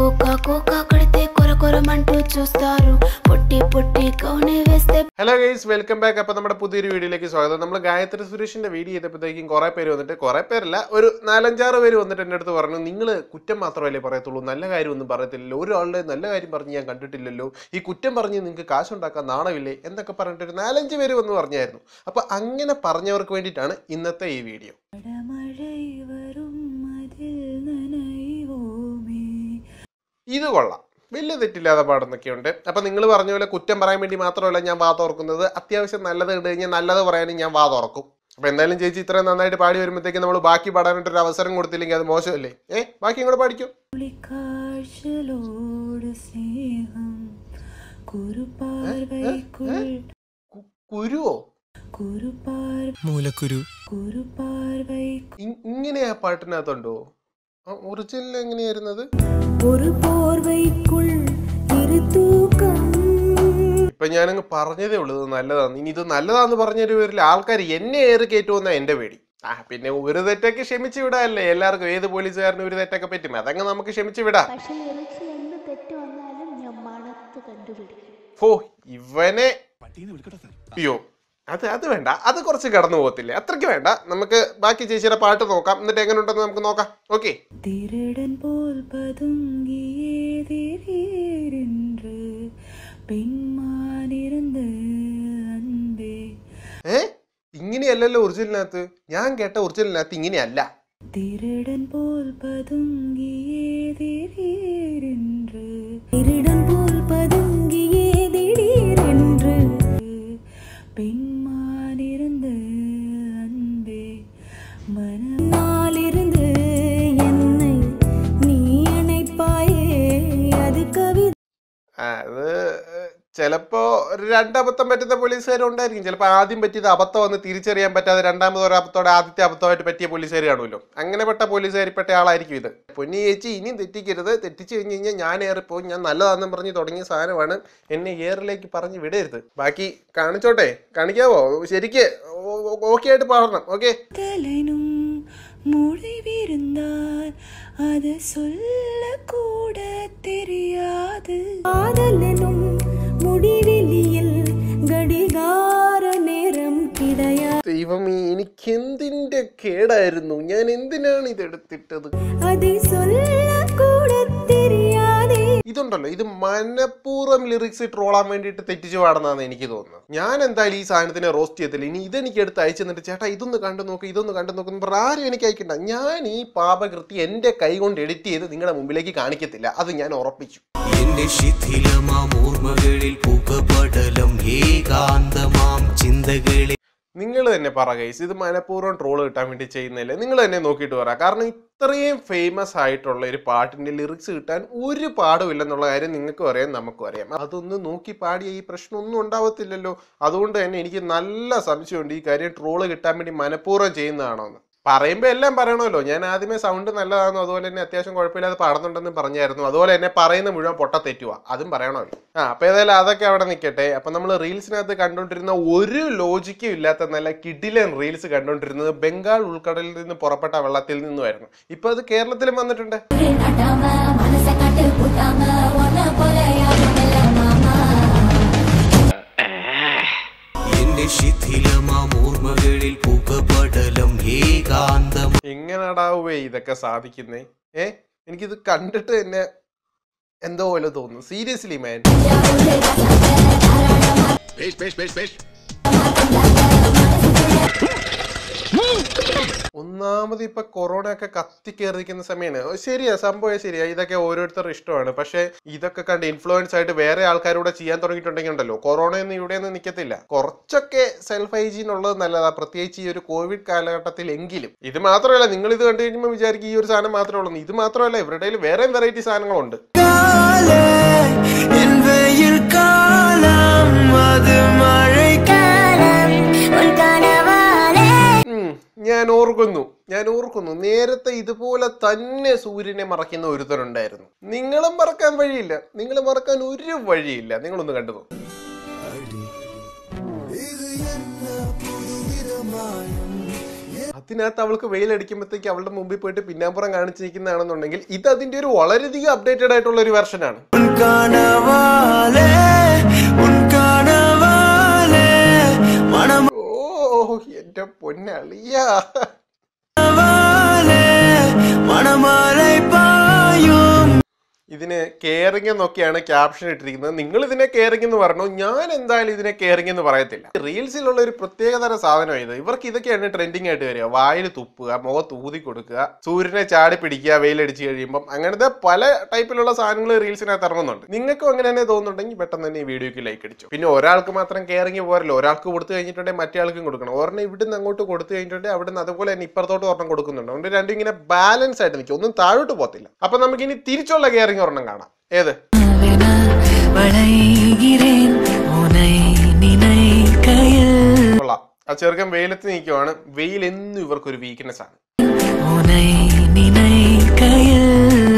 Cocoa cocoa కడితే కొర కొరమంటూ చూస్తారు పొట్టి పొట్టి కౌని వేస్తే ഹലോ ഗൈസ് വെൽക്കം ബാക്ക് അപ്പോൾ നമ്മുടെ പുതിയൊരു വീഡിയോയിലേക്ക് സ്വാഗതം നമ്മൾ ഗായത്രി സുരേഷിന്റെ വീഡിയോ ചെയ്തപ്പോഴത്തേക്കും കുറേ പേര് വന്നിട്ട് കുറേ പേരല്ല ഒരു നാലഞ്ചാറ് പേര് വന്നിട്ട് എൻ്റെ അടുത്ത് പറഞ്ഞു നിങ്ങൾ കുറ്റം മാത്രമല്ലേ പറയത്തുള്ളൂ നല്ല കാര്യമൊന്നും പറയത്തില്ലല്ലോ ഒരാളുടെ നല്ല കാര്യം പറഞ്ഞ് ഞാൻ കണ്ടിട്ടില്ലല്ലോ ഈ കുറ്റം പറഞ്ഞ് നിങ്ങൾക്ക് കാശുണ്ടാക്കാൻ നാണമില്ലേ എന്നൊക്കെ പറഞ്ഞിട്ട് ഒരു നാലഞ്ച് പേര് വന്ന് പറഞ്ഞായിരുന്നു അപ്പോൾ അങ്ങനെ പറഞ്ഞവർക്ക് വേണ്ടിയിട്ടാണ് ഇന്നത്തെ ഈ വീഡിയോ മഴ വരും അതിൽ നനയുവോമേ ഇത് കൊള്ളാം വലിയ തെറ്റില്ലാതെ പാടുന്നൊക്കെ ഉണ്ട് അപ്പൊ നിങ്ങൾ പറഞ്ഞ പോലെ കുറ്റം പറയാൻ വേണ്ടി മാത്രമല്ല ഞാൻ വാ തുറക്കുന്നത് അത്യാവശ്യം നല്ലത് കണ്ടു കഴിഞ്ഞാൽ നല്ലത് പറയാനും ഞാൻ വാ തുറക്കും അപ്പൊ എന്തായാലും ചേച്ചി ഇത്രയും നന്നായിട്ട് പാടി വരുമ്പോഴത്തേക്ക് നമ്മൾ ബാക്കി പാടാനായിട്ട് ഒരു അവസരം കൊടുത്തില്ലെങ്കിൽ അത് മോശമല്ലേ ഏ ബാക്കി ഇങ്ങോട്ട് പാടിക്കും കാഴ്ചലോട് സ്നേഹം കുറുപാർവൈക്കുൾ കുരുവോ കുറുപാർ മൂലക്കുരു കുറുപാർവൈ ഇ- ഇങ്ങനെ ആ പാട്ടിനകത്തുണ്ടോ ഒറിജിനൽ എങ്ങനെയായിരുന്നത് ഒരു പോർവൈക്കുൾ ഇരു തൂക്കം ഇപ്പൊ ഞാനങ്ങ് പറഞ്ഞതേ ഉള്ളൂ ഇത് നല്ലതാണ് ഇനി ഇത് നല്ലതാന്ന് പറഞ്ഞൊരു പേരിൽ ആൾക്കാർ എന്നെ ഏറി കയറ്റുമെന്നാ എന്റെ പേടി ആ പിന്നെ ഒരു തെറ്റൊക്കെ ക്ഷമിച്ച് വിടാല്ലേ എല്ലാവർക്കും ഏത് പോലീസുകാരനും ഒരു തെറ്റൊക്കെ പറ്റും അതങ്ങ് നമുക്ക് ക്ഷമിച്ച് വിടാം പക്ഷെ ലിറിക്സിൽ എന്ത് തെറ്റ് വന്നാലും ഞാൻ മണത്ത് കണ്ടുപിടിക്കും ഫോ ഇവനെ അയ്യോ അത് അത് വേണ്ട അത് കുറച്ച് കടന്നു പോകത്തില്ലേ അത്രയ്ക്ക് വേണ്ട നമുക്ക് ബാക്കി ചേച്ചിയുടെ പാട്ട് നോക്കാം എന്നിട്ട് എങ്ങനെ ഉണ്ടെന്ന് നമുക്ക് നോക്കാം ഓക്കെ திருடன் போல் பதுங்கியே திடீரென்று பெண்மானிருந்த அன்பே ഏ ഇങ്ങനെയല്ലല്ലോ ഒറിജിനലിനകത്ത് ഞാൻ കേട്ട ഒറിജിനലിനകത്ത് ഇങ്ങനെയല്ല திருடன் போல் பதுங்கியே திடீரென்று திருடன் போல் பதுங்கியே திடீரென்று பெண்மானிருந்த அன்பே மனமாலிருந்து என்னை நீ அணைப்பாயே அது கவி ആ, അത് ചിലപ്പോ ഒരു രണ്ടബദ്ധം പറ്റുന്ന പോലീസുകാരുണ്ടായിരിക്കും ചിലപ്പോൾ ആദ്യം പറ്റിയത് അബദ്ധം വന്ന് തിരിച്ചറിയാൻ പറ്റാതെ രണ്ടാമത് ഒരു അബദ്ധത്തോടെ ആദ്യത്തെ അബദ്ധമായിട്ട് പറ്റിയ പോലീസുകാർ കാണുമല്ലോ അങ്ങനെ പെട്ട പോലീസുകാരിൽപ്പെട്ട ആളായിരിക്കും ഇത് പൊന്നി ചേച്ചി ഇനിയും തെറ്റിക്കരുത് തെറ്റിച്ച് കഴിഞ്ഞ് കഴിഞ്ഞാൽ ഞാൻ ഏറിപ്പോയി ഞാൻ നല്ലതാണെന്നും പറഞ്ഞ് തുടങ്ങിയ സാധനമാണ് എന്നെ ഏറിലേക്ക് പറഞ്ഞ് വിടരുത് ബാക്കി കാണിച്ചോട്ടെ കാണിക്കാവോ ശരിക്ക് ഓക്കെ ആയിട്ട് പാടണം ഓക്കെ தலைனும் முடிவிருந்தால் அது சொல்ல கூட தெரியாது காதலனும் முடிவிலியில் கடிகார நேரம் கிடையாது ദൈവമേ എനിക്ക് എന്തിന്റെ കേടായിരുന്നു ഞാൻ എന്തിനാണ് ഇത് എടുത്തിട്ടത് அதை சொல்ல கூட தெரியாதே ഇതുണ്ടല്ലോ ഇത് മനഃപൂർവ്വം ലിറിക്സ് ട്രോളാൻ വേണ്ടിയിട്ട് തെറ്റിച്ച് പാടുന്നതാണ് എനിക്ക് തോന്നുന്നത് ഞാൻ എന്തായാലും ഈ സാധനത്തിനെ റോസ്റ്റ് ചെയ്യത്തില്ല ഇനി ഇതെനിക്ക് എടുത്ത് അയച്ചു തന്നിട്ട് ചേട്ടാ ഇതൊന്ന് കണ്ടു നോക്ക് ഇതൊന്ന് കണ്ടു നോക്കുന്നു പറഞ്ഞ ആരും എനിക്ക് അയക്കണ്ട ഞാൻ ഈ പാപകൃതി എൻ്റെ കൈ കൊണ്ട് എഡിറ്റ് ചെയ്ത് നിങ്ങളുടെ മുമ്പിലേക്ക് കാണിക്കത്തില്ല അത് ഞാൻ ഉറപ്പിച്ചു എന്റെ ശിഥിലമാം ഓർമ്മകളിൽ പുകപടലം ഏകാന്തമാം ചിന്തകളിൽ നിങ്ങൾ തന്നെ പറ ഗൈസ് ഇത് മനഃപൂർവ്വം ട്രോൾ കിട്ടാൻ വേണ്ടി ചെയ്യുന്നില്ലേ നിങ്ങൾ തന്നെ നോക്കിയിട്ട് പറ കാരണം ഇത്രയും ഫേമസ് ആയിട്ടുള്ള ഒരു പാട്ടിന്റെ ലിറിക്സ് കിട്ടാൻ ഒരു പാടുമില്ലെന്നുള്ള കാര്യം നിങ്ങൾക്കും അറിയാം നമുക്കും അറിയാം അതൊന്ന് നോക്കി പാടിയ ഈ പ്രശ്നം ഒന്നും ഉണ്ടാവത്തില്ലല്ലോ അതുകൊണ്ട് തന്നെ എനിക്ക് നല്ല സംശയമുണ്ട് ഈ കാര്യം ട്രോള് കിട്ടാൻ വേണ്ടി മനഃപൂർവ്വം ചെയ്യുന്നതാണോ എന്ന് പറയുമ്പോൾ എല്ലാം പറയണമല്ലോ ഞാൻ ആദ്യമേ സൗണ്ട് നല്ലതാണെന്നും അതുപോലെ തന്നെ അത്യാവശ്യം കുഴപ്പമില്ലാതെ പാടുന്നുണ്ടെന്നും പറഞ്ഞായിരുന്നു അതുപോലെ തന്നെ പറയുന്ന മുഴുവൻ പൊട്ട തെറ്റുവാ അതും പറയണമല്ലോ ആ അപ്പൊ ഏതായാലും അതൊക്കെ അവിടെ നിൽക്കട്ടെ അപ്പൊ നമ്മൾ റീൽസിനകത്ത് കണ്ടുകൊണ്ടിരുന്ന ഒരു ലോജിക്കും ഇല്ലാത്ത നല്ല കിഡിലൻ റീൽസ് കണ്ടുകൊണ്ടിരുന്നത് ബംഗാൾ ഉൾക്കടലിൽ നിന്ന് പുറപ്പെട്ട വെള്ളത്തിൽ നിന്നുമായിരുന്നു ഇപ്പൊ അത് കേരളത്തിലും വന്നിട്ടുണ്ട് എന്റെ ശിഥിലമാം ഓർമ്മകളിൽ പുകപടലം ഏകാന്തം എങ്ങനെയാടാവേ ഇതൊക്കെ സാധിക്കുന്നേ ഏ എനിക്കിത് കണ്ടിട്ട് തന്നെ എന്തോ പോലെ തോന്നുന്നു സീരിയസ്ലി മാൻ ഒന്നാമത് ഇപ്പൊ കൊറോണ ഒക്കെ കത്തിക്കേറിയിരിക്കുന്ന സമയമാണ് ഓ, ശരിയാ സംഭവം ശരിയാ ഇതൊക്കെ ഓരോരുത്തരുടെ ഇഷ്ടമാണ് പക്ഷെ ഇതൊക്കെ കണ്ട് ഇൻഫ്ലുവൻസ് ആയിട്ട് വേറെ ആൾക്കാരൂടെ ചെയ്യാൻ തുടങ്ങിയിട്ടുണ്ടെങ്കിൽ ഉണ്ടല്ലോ കൊറോണ ഒന്നും ഇവിടെ ഒന്നും നിൽക്കത്തില്ല കുറച്ചൊക്കെ സെൽഫ് ഹൈജീൻ ഉള്ളത് നല്ലതാ പ്രത്യേകിച്ച് ഈ ഒരു കോവിഡ് കാലഘട്ടത്തിൽ എങ്കിലും ഇത് മാത്രമല്ല നിങ്ങൾ ഇത് കണ്ടു കഴിയുമ്പോൾ വിചാരിക്കും ഈ ഒരു സാധനം മാത്രമേ ഉള്ളൂ ഇത് മാത്രമല്ല ഇവരുടെ കയ്യിൽ വേറെയും വെറൈറ്റി സാധനങ്ങളുണ്ട് എൻ വെയിൽ കാലം അത് മഴക്കാലം ഉം, ഞാൻ ഓർക്കുന്നു ഞാൻ ഓർക്കുന്നു നേരത്തെ ഇതുപോലെ തന്നെ സൂര്യനെ മറക്കുന്ന ഒരുത്തനുണ്ടായിരുന്നു നിങ്ങളും മറക്കാൻ വഴിയില്ല നിങ്ങൾ മറക്കാൻ ഒരു വഴിയില്ല നിങ്ങളൊന്ന് കണ്ടു നോക്കൂ. അതിനകത്ത് അവൾക്ക് വെയിലടിക്കുമ്പോഴത്തേക്ക് അവളുടെ മുമ്പിൽ പോയിട്ട് പിന്നാമ്പുറം കാണിച്ചിരിക്കുന്നതാണെന്നുണ്ടെങ്കിൽ ഇത് അതിന്റെ ഒരു വളരെയധികം അപ്ഡേറ്റഡ് ആയിട്ടുള്ള ഒരു വെർഷനാണ് உன் கனவாலே உன் கனவாலே மனம் ഓ എന്റെ പൊന്നളിയാ வாலே மணமாலை பாயும் ഇതിന് കെയറിംഗ് എന്നൊക്കെയാണ് ക്യാപ്ഷൻ ഇട്ടിരിക്കുന്നത് നിങ്ങൾ ഇതിനെ കെയറിംഗ് എന്ന് പറഞ്ഞു ഞാൻ എന്തായാലും ഇതിനെ കെയറിംഗ് എന്ന് പറയത്തില്ല റീൽസിലുള്ള ഒരു പ്രത്യേകതര സാധനം ഇത് ഇവർക്ക് ഇതൊക്കെയാണ് ട്രെൻഡിങ് ആയിട്ട് വരിക വായിൽ തുപ്പുക മുഖത്ത് ഊതി കൊടുക്കുക സൂര്യനെ ചാടി പിടിക്കുക വെയിലടിച്ച് കഴിയുമ്പം അങ്ങനത്തെ പല ടൈപ്പിലുള്ള സാധനങ്ങൾ റീൽസിനകത്ത് ഇറങ്ങുന്നുണ്ട് നിങ്ങൾക്കും അങ്ങനെ തന്നെ തോന്നുന്നുണ്ടെങ്കിൽ പെട്ടെന്ന് തന്നെ ഈ വീഡിയോക്ക് ലൈക്ക് അടിച്ചു പിന്നെ ഒരാൾക്ക് മാത്രം കെയറിംഗ് പോരല്ലോ ഒരാൾക്ക് കൊടുത്തു കഴിഞ്ഞിട്ടുണ്ടെങ്കിൽ മറ്റേ ആൾക്കും കൊടുക്കണം ഒരെണ്ണം ഇവിടുന്ന് അങ്ങോട്ട് കൊടുത്തു കഴിഞ്ഞിട്ടുണ്ടെങ്കിൽ അവിടുന്ന് അതുപോലെ തന്നെ ഇപ്പുറത്തോട്ട് ഒരെണ്ണം കൊടുക്കുന്നുണ്ട് അതുകൊണ്ട് രണ്ടും ഇങ്ങനെ ബാലൻസ് ആയിട്ട് നിൽക്കും ഒന്നും താഴോട്ട് പോകത്തില്ല അപ്പൊ നമുക്ക് ഇനി തിരിച്ചുള്ള കെയറിംഗ് ഒരെണ്ണം കാണാം ഏത് வளைகிறேன் உனை நினைக்கையில் കൊള്ളാം ആ ചെറുക്കൻ വെയിലത്ത് നിൽക്കുവാണ് വെയിൽ എന്നും ഇവർക്കൊരു വീക്ക്നെസ് ആണ് உனை நினைக்கையில்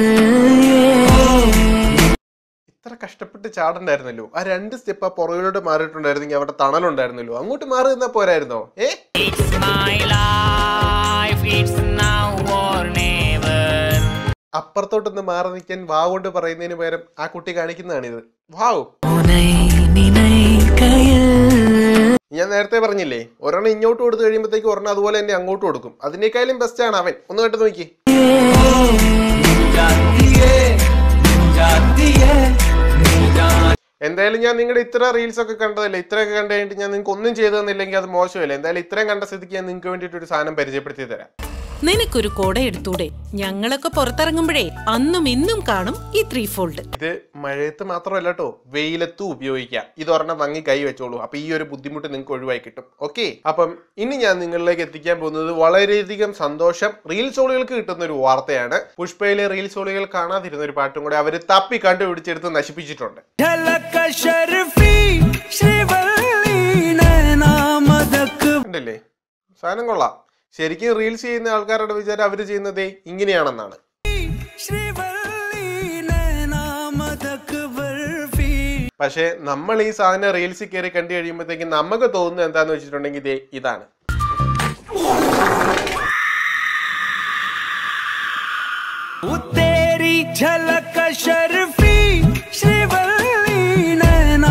ഇത്ര കഷ്ടപ്പെട്ട് ചാടണ്ടായിരുന്നല്ലോ ആ രണ്ട് സ്റ്റെപ്പ് ആ പുറകിലോട്ട് മാറിയിട്ടുണ്ടായിരുന്നെങ്കിൽ അവിടെ തണലുണ്ടായിരുന്നല്ലോ അങ്ങോട്ട് മാറി നിന്നാ പോരായിരുന്നോ ഏ It's my life, it's now or never. അപ്പുറത്തോട്ടൊന്ന് മാറി നിൽക്കാൻ വാ കൊണ്ട് പറയുന്നതിന് പകരം ആ കുട്ടി കാണിക്കുന്നതാണിത് വാവ് உனை நினைக்கையில் ഞാൻ നേരത്തെ പറഞ്ഞില്ലേ ഒരെണ്ണം ഇങ്ങോട്ട് കൊടുത്തു കഴിയുമ്പോഴത്തേക്ക് ഒരെണ്ണം അതുപോലെ തന്നെ അങ്ങോട്ട് കൊടുക്കും അതിനേക്കാളും ബെസ്റ്റ് ആണ് അവൻ ഒന്ന് കേട്ട് നോക്കി എന്തായാലും ഞാൻ നിങ്ങളുടെ ഇത്ര റീൽസ് ഒക്കെ കണ്ടതല്ലേ ഇത്രയൊക്കെ കണ്ടു കഴിഞ്ഞിട്ട് ഞാൻ നിങ്ങൾക്ക് ഒന്നും ചെയ്തു തന്നില്ലെങ്കിൽ അത് മോശമല്ലേ എന്തായാലും ഇത്രയും കണ്ട സ്ഥിതിക്ക് ഞാൻ നിങ്ങൾക്ക് വേണ്ടിയിട്ട് ഒരു സാധനം പരിചയപ്പെടുത്തി തരാം നിനക്കൊരു കോട എടുത്തൂടെ ഞങ്ങളൊക്കെ പുറത്തിറങ്ങുമ്പോഴേ അന്നും ഇന്നും കാണും ഈ ത്രീ ഫോൾഡ് ഇത് മഴയത്ത് മാത്രമല്ല കേട്ടോ വെയിലത്തും ഉപയോഗിക്കാം ഇതൊരെണ്ണം വാങ്ങി കൈ വെച്ചോളൂ അപ്പൊ ഈ ഒരു ബുദ്ധിമുട്ട് നിങ്ങൾക്ക് ഒഴിവായി കിട്ടും ഓക്കെ അപ്പം ഇനി ഞാൻ നിങ്ങളിലേക്ക് എത്തിക്കാൻ പോകുന്നത് വളരെയധികം സന്തോഷം റീൽസ് ഓളുകൾക്ക് കിട്ടുന്ന ഒരു വാർത്തയാണ് പുഷ്പയിലെ റീൽസ് ഓളുകൾ കാണാതിരുന്ന ഒരു പാട്ടും കൂടെ അവർ തപ്പി കണ്ടുപിടിച്ചെടുത്ത് നശിപ്പിച്ചിട്ടുണ്ട് झलक शर्फी श्रीवल्ली नैना मदक കണ്ടില്ലേ സാധനം കൊള്ളാം ശരിക്കും റീൽസ് ചെയ്യുന്ന ആൾക്കാരുടെ വിചാരം അവർ ചെയ്യുന്നത് ഇങ്ങനെയാണെന്നാണ് श्रीवल्ली नैना मदक बर्फी പക്ഷേ നമ്മൾ ഈ സാധനം റീൽസിൽ കയറി കണ്ടു കഴിയുമ്പോഴത്തേക്കും നമുക്ക് തോന്നുന്നത് എന്താന്ന് വെച്ചിട്ടുണ്ടെങ്കിൽ ഇതേ ഇതാണ് तेरी झलक शर्फी श्रीवल्ली नैना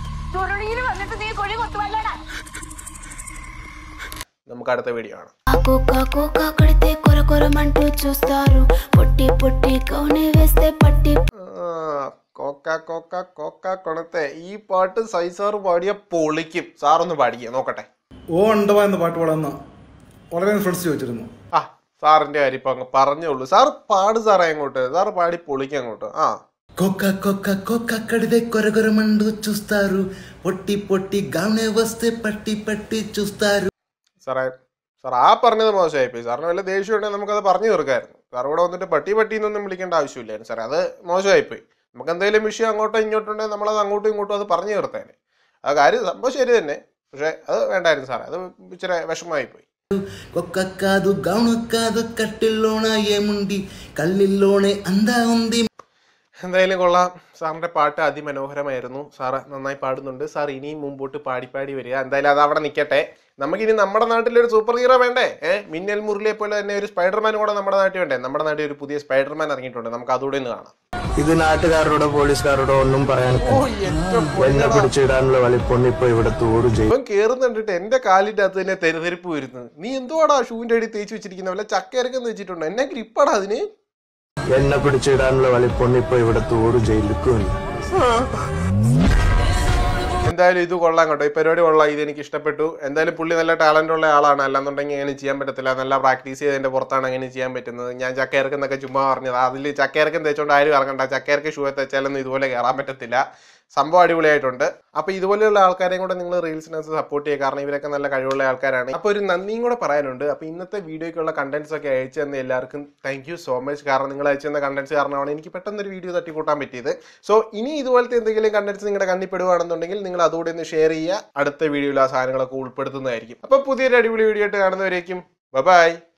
നമുക്ക് അടുത്ത വീഡിയോ ആണ് కుక్క కుక్క కడితే కొర కొరమంటూ చూస్తారు పొట్టి పొట్టి కౌని వేస్తే పట్టి കൊക്ക കൊക്ക കൊക്ക കൊണത്തെ ഈ പാട്ട് സൈസാർ പാടിയ പൊളിക്കും സാറൊന്ന് പാടിക്കുക നോക്കട്ടെ ഓ ഉണ്ടവ എന്ന പാട്ട് പാടാന്ന് വളരെ ഫ്രണ്ട്സ് ചോദിച്ചിരുന്നു ആ സാറിന്റെ കാര്യം ഇപ്പൊ അങ്ങ് പറഞ്ഞോളൂ സാർ പാട് സാറേ അങ്ങോട്ട് സാർ പാടി പൊളിക്കുക അങ്ങോട്ട് ആ కొక్క కొక్క కొక్క కడిదే కొరగొరమండు చూస్తారు పొట్టి పొట్టి గానే వస్తే పట్టి పట్టి చూస్తారు സാറേ സാർ ആ പറഞ്ഞത് മോശമായിപ്പോയി സാറിന് വല്ല ദേഷ്യം ഉണ്ടെങ്കിൽ നമുക്കത് പറഞ്ഞു തീർക്കായിരുന്നു സാർ ഇവിടെ വന്നിട്ട് പട്ടി പട്ടി എന്നൊന്നും വിളിക്കേണ്ട ആവശ്യമില്ലായിരുന്നു സാറേ അത് മോശമായിപ്പോയി നമുക്ക് എന്തെങ്കിലും വിഷയം അങ്ങോട്ടോ ഇങ്ങോട്ടോ ഉണ്ടെങ്കിൽ നമ്മളത് അങ്ങോട്ടും ഇങ്ങോട്ടും അത് പറഞ്ഞു തീർത്തേനെ ആ കാര്യം സംഭവം ശരി തന്നെ പക്ഷേ അത് വേണ്ടായിരുന്നു സാറേ അത് ഇച്ചിരി വിഷമമായി പോയി కొక్క కాదు గౌను కాదు కట్టిల్లోన ఏముంది కళ్ళిల్లోనే అందా ఉంది എന്തായാലും കൊള്ളാം സാറിന്റെ പാട്ട് അതിമനോഹരമായിരുന്നു സാറ് നന്നായി പാടുന്നുണ്ട് സാർ ഇനിയും മുമ്പോട്ട് പാടി പാടി വരിക എന്തായാലും അത് അവിടെ നിൽക്കട്ടെ നമുക്കിനി നമ്മുടെ നാട്ടിലൊരു സൂപ്പർ ഹീറോ വേണ്ടേ ഏഹ് മിന്നൽ മുരളിയെ പോലെ തന്നെ ഒരു സ്പൈഡർമാൻ കൂടെ നമ്മുടെ നാട്ടിൽ വേണ്ടേ നമ്മുടെ നാട്ടിൽ ഒരു പുതിയ സ്പൈഡർമാൻ ഇറങ്ങിയിട്ടുണ്ട് നമുക്ക് അതുകൂടെ ഒന്ന് കാണാം ഇത് നാട്ടുകാരോടോ പോലീസുകാരോടോ ഒന്നും പറയാൻ എന്നെ പിടിച്ചിടാനുള്ള വലിപ്പൊന്ന് ഇപ്പൊ ഇവിടെ തോറു ചെയ്യും ഇവൻ കേറുന്ന കണ്ടിട്ട് എന്റെ കാലിന്റെ അകത്ത് തന്നെ തെരുതെരിപ്പ് വരുന്നത് നീ എന്തുവാടാ ഷൂവിന്റെ അടി തേച്ച് വെച്ചിരിക്കുന്ന വല്ല ചക്കയരക്കം വെച്ചിട്ടുണ്ടോ എന്നെ ഗ്രിപ്പാടാ അതിന് എന്നെ പിടിച്ചിടാനുള്ള വലിപ്പൊന്ന് ഇപ്പൊ ഇവിടെ തോറു ജയിലിക്കുമല്ല എന്തായാലും ഇത് കൊള്ളാം കേട്ടോ ഈ പരിപാടി കൊള്ളാം ഇത് എനിക്ക് ഇഷ്ടപ്പെട്ടു എന്തായാലും പുള്ളി നല്ല ടാലന്റ് ഉള്ള ആളാണ് അല്ലാന്നുണ്ടെങ്കിൽ അങ്ങനെ ചെയ്യാൻ പറ്റത്തില്ല നല്ല പ്രാക്ടീസ് ചെയ്തതിന്റെ പുറത്താണ് അങ്ങനെ ചെയ്യാൻ പറ്റുന്നത് ഞാൻ ചക്കയർക്കം എന്നൊക്കെ ചുമ്മാ പറഞ്ഞത് അതിൽ ചക്കയർക്കം തേച്ചോണ്ട് ആരും ഇറങ്ങണ്ട ചക്കയർക്ക് ഷൂ തേച്ചാലൊന്നും ഇതുപോലെ കയറാൻ പറ്റത്തില്ല സംഭവം അടിപൊളിയായിട്ടുണ്ട് അപ്പൊ ഇതുപോലെയുള്ള ആൾക്കാരെയും കൂടെ നിങ്ങൾ റീൽസിനകത്ത് സപ്പോർട്ട് ചെയ്യുക കാരണം ഇവരൊക്കെ നല്ല കഴിവുള്ള ആൾക്കാരാണ് അപ്പൊ ഒരു നന്ദിയും കൂടെ പറയാനുണ്ട് അപ്പൊ ഇന്നത്തെ വീഡിയോയ്ക്കുള്ള കണ്ടന്റ്സ് ഒക്കെ അയച്ചു തന്ന എല്ലാവർക്കും താങ്ക് യു സോ മച്ച് കാരണം നിങ്ങൾ അയച്ചു തന്ന കണ്ടന്റ്സ് കാരണമാണ് എനിക്ക് പെട്ടെന്ന് ഒരു വീഡിയോ തട്ടിക്കൂട്ടാൻ പറ്റിയത് സോ ഇനി ഇതുപോലത്തെ എന്തെങ്കിലും കണ്ടന്റ്സ് നിങ്ങളുടെ കണ്ണിപ്പെടുവാണെന്നുണ്ടെങ്കിൽ നിങ്ങൾ അതുകൂടെ ഒന്ന് ഷെയർ ചെയ്യുക അടുത്ത വീഡിയോയിൽ ആ സാധനങ്ങളൊക്കെ ഉൾപ്പെടുത്തുന്നതായിരിക്കും അപ്പൊ പുതിയൊരു അടിപൊളി വീഡിയോ ആയിട്ട് കാണുന്നവരേക്കും ബൈ